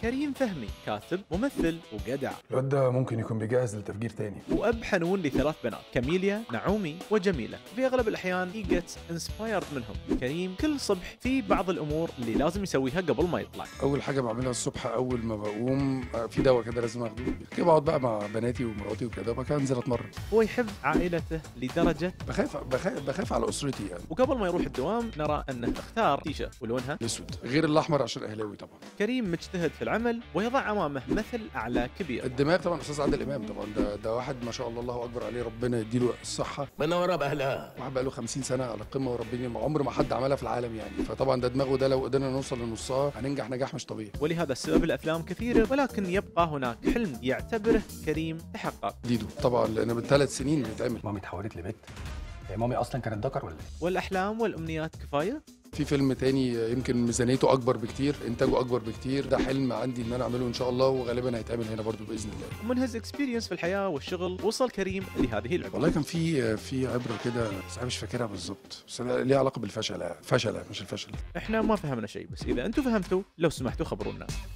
كريم فهمي كاتب ممثل وجدع الواد ده ممكن يكون بيجهز لتفجير تاني وأب حنون لثلاث بنات كاميليا نعومي وجميلة في أغلب الأحيان he gets inspired منهم كريم كل صبح في بعض الأمور اللي لازم يسويها قبل ما يطلع اول حاجه بعملها الصبح اول ما بقوم آه، في دواء كده لازم اخده كده بقعد بقى مع بناتي ومراتي وكده وبعد كده انزل اتمرن هو يحب عائلته لدرجة بخاف بخاف, بخاف على اسرتي يعني وقبل ما يروح الدوام نرى أنه اختار تيشيرت ولونها الاسود غير الاحمر عشان اهلاوي طبعا كريم مجتهد في العمل ويضع أمامه مثل أعلى كبير الدماغ طبعا استاذ عادل امام طبعا ده ده واحد ما شاء الله الله اكبر عليه ربنا يديله الصحه منوره باهلها واحد بقى له 50 سنه على القمه وربنا ما عمر ما حد عملها في العالم يعني فطبعا ده دماغه ده لو قدرنا نوصل لنصها هننجح نجاح مش طبيعي ولهذا السبب الأفلام كثيرة ولكن يبقى هناك حلم يعتبره كريم تحقق ديدو طبعا لان بالثلاث سنين بيتعمل مامي اتحولت لبنت هي مامي اصلا كانت ذكر ولا ايه؟ والأحلام والأمنيات كفاية في فيلم تاني يمكن ميزانيته اكبر بكتير انتاجه اكبر بكتير ده حلم عندي ان انا اعمله ان شاء الله وغالبا هيتعمل هنا برضو باذن الله ومن هز اكسبيرينس في الحياة والشغل وصل كريم لهذه العبارة والله كان في في عبره كده بس انا مش فاكرها بالظبط بس أنا ليها علاقه بالفشل فشل مش الفشل احنا ما فهمنا شيء بس اذا انتم فهمتوا لو سمحتوا خبرونا